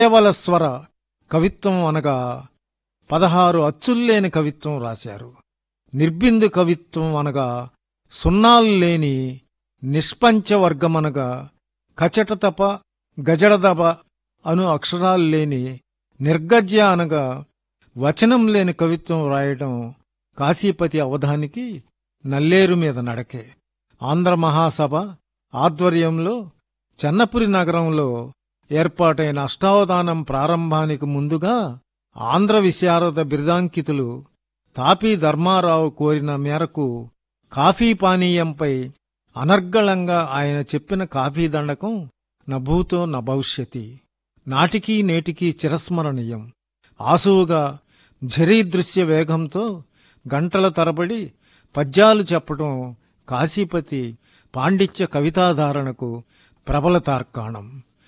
కేవల స్వర కవిత్వం అనగా పదహారు అచ్చుల్లేని కవిత్వం రాశారు నిర్బిందు కవిత్వం అనగా సున్నాలు లేని నిష్పంచవర్గమనగా కచటతప గజడదప అను అక్షరాలు లేని నిర్గజ్య అనగా వచనం లేని కవిత్వం రాయటం కాశీపతి అవధానికి నల్లేరు మీద నడకే ఆంధ్ర మహాసభ ఆధ్వర్యంలో చెన్నపురి నగరంలో ఏర్పాటైన అష్టావధానం ప్రారంభానికి ముందుగా ఆంధ్ర విశారద బిరుదాంకితులు తాపీ ధర్మారావు కోరిన మేరకు కాఫీ పానీయంపై అనర్గళంగా ఆయన చెప్పిన కాఫీ దండకం నభూతో నభవిష్యతి నాటికీ నేటికీ చిరస్మరణీయం ఆసువుగా ఝరీ దృశ్య వేగంతో గంటల తరబడి పద్యాలు చెప్పటం కాశీపతి పాండిత్య కవితాధారణకు ప్రబల తార్కాణం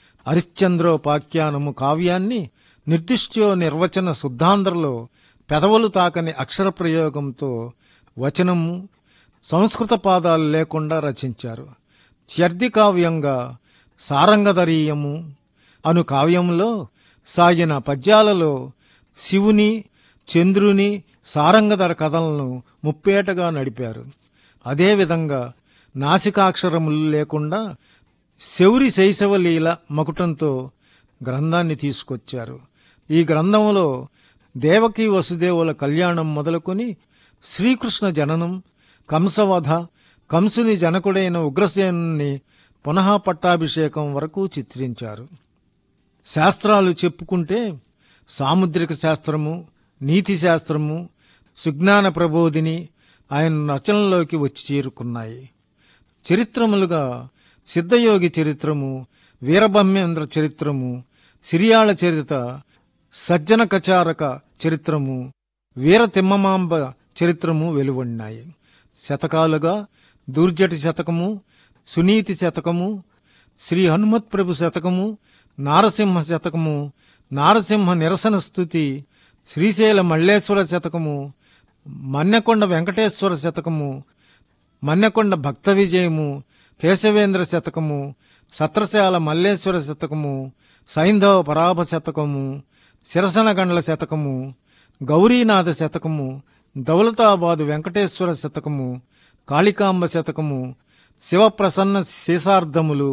హరిశ్చంద్రోపాఖ్యానము కావ్యాన్ని నిర్దిష్టో నిర్వచన శుద్ధాంధ్రలో పెదవులు తాకని అక్షర ప్రయోగంతో వచనము సంస్కృత పాదాలు లేకుండా రచించారు త్యర్థి కావ్యంగా సారంగధరీయము అను కావ్యంలో సాగిన పద్యాలలో శివుని చంద్రుని సారంగధర కథలను ముప్పేటగా నడిపారు అదేవిధంగా నాసికాక్షరములు లేకుండా శౌరి శైశవలీల మకుటంతో గ్రంథాన్ని తీసుకొచ్చారు ఈ గ్రంథంలో దేవకీ వసుదేవుల కళ్యాణం మొదలుకొని శ్రీకృష్ణ జననం కంసవధ కంసుని జనకుడైన ఉగ్రసేనుని పునః పట్టాభిషేకం వరకు చిత్రించారు శాస్త్రాలు చెప్పుకుంటే సాముద్రిక శాస్త్రము నీతి శాస్త్రము సుజ్ఞాన ప్రబోధిని ఆయన రచనలోకి వచ్చి చేరుకున్నాయి చరిత్రములుగా సిద్ధయోగి చరిత్రము వీరబ్రహ్మేంద్ర చరిత్రము సిరియాళ చరిత సజ్జన కచారక చరిత్రము వీర తిమ్మమాంబ చరిత్రము వెలువడినాయి శతకాలుగా దూర్జటి శతకము సునీతి శతకము శ్రీ హనుమత్ ప్రభు శతకము నారసింహ శతకము నారసింహ నిరసన స్థుతి శ్రీశైల మల్లేశ్వర శతకము మన్నెకొండ వెంకటేశ్వర శతకము మన్నెకొండ భక్త విజయము కేశవేంద్ర శతకము సత్రశాల మల్లేశ్వర శతకము సైంధవ పరాభ శతకము శిరసనగండ్ల శతకము గౌరీనాథ శతకము దౌలతాబాదు వెంకటేశ్వర శతకము కాళికాంబ శతకము శివప్రసన్న శేషార్థములు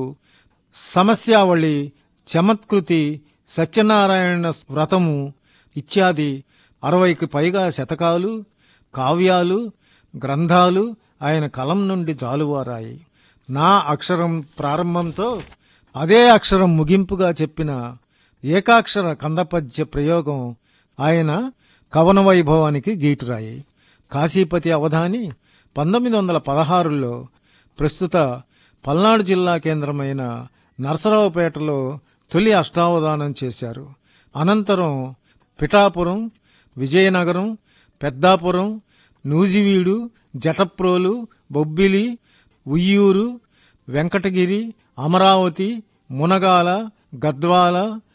సమస్యావళి చమత్కృతి సత్యనారాయణ వ్రతము ఇత్యాది అరవైకి పైగా శతకాలు కావ్యాలు గ్రంథాలు ఆయన కలం నుండి జాలువారాయి నా అక్షరం ప్రారంభంతో అదే అక్షరం ముగింపుగా చెప్పిన ఏకాక్షర కందపద్య ప్రయోగం ఆయన కవన వైభవానికి గీటురాయి కాశీపతి అవధాని పంతొమ్మిది వందల పదహారులో ప్రస్తుత పల్నాడు జిల్లా కేంద్రమైన నరసరావుపేటలో తొలి అష్టావధానం చేశారు అనంతరం పిఠాపురం విజయనగరం పెద్దాపురం నూజివీడు జటప్రోలు బొబ్బిలి ఉయ్యూరు వెంకటగిరి అమరావతి మునగాల గద్వాల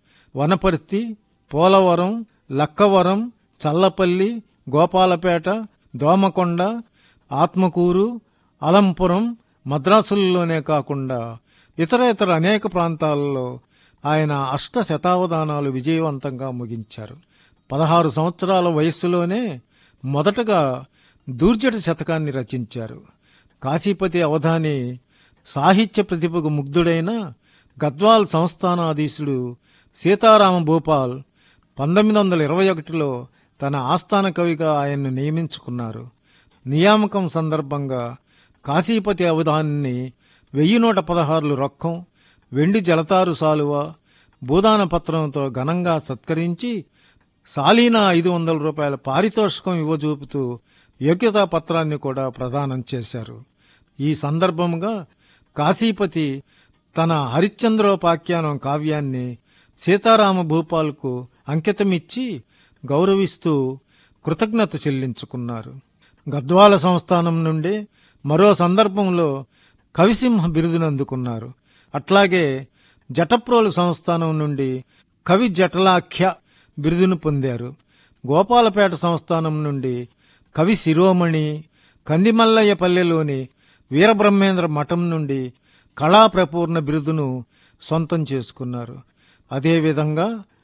వనపర్తి పోలవరం లక్కవరం చల్లపల్లి గోపాలపేట దోమకొండ ఆత్మకూరు అలంపురం మద్రాసుల్లోనే కాకుండా ఇతర ఇతర అనేక ప్రాంతాలలో ఆయన అష్ట శతావధానాలు విజయవంతంగా ముగించారు పదహారు సంవత్సరాల వయస్సులోనే మొదటగా దూర్జటి శతకాన్ని రచించారు కాశీపతి అవధాని సాహిత్య ప్రతిభకు ముగ్ధుడైన గద్వాల్ సంస్థానాధీశుడు సీతారామ భూపాల్ పంతొమ్మిది వందల ఇరవై ఒకటిలో తన ఆస్థాన కవిగా ఆయన్ను నియమించుకున్నారు నియామకం సందర్భంగా కాశీపతి అవధాన్ని వెయ్యి నూట పదహారులు రొక్కం వెండి జలతారు సాలువ భూదాన పత్రంతో ఘనంగా సత్కరించి సాలీనా ఐదు వందల రూపాయల పారితోషికం ఇవ్వజూపుతూ యోగ్యతా పత్రాన్ని కూడా ప్రదానం చేశారు ఈ సందర్భంగా కాశీపతి తన హరిశ్చంద్రోపాఖ్యానం కావ్యాన్ని సీతారామ భూపాల్కు అంకితమిచ్చి గౌరవిస్తూ కృతజ్ఞత చెల్లించుకున్నారు గద్వాల సంస్థానం నుండి మరో సందర్భంలో కవిసింహ బిరుదును అందుకున్నారు అట్లాగే జటప్రోలు సంస్థానం నుండి కవి జటలాఖ్య బిరుదును పొందారు గోపాలపేట సంస్థానం నుండి కవి శిరోమణి కందిమల్లయ్యపల్లెలోని వీరబ్రహ్మేంద్ర మఠం నుండి కళాప్రపూర్ణ బిరుదును సొంతం చేసుకున్నారు అదేవిధంగా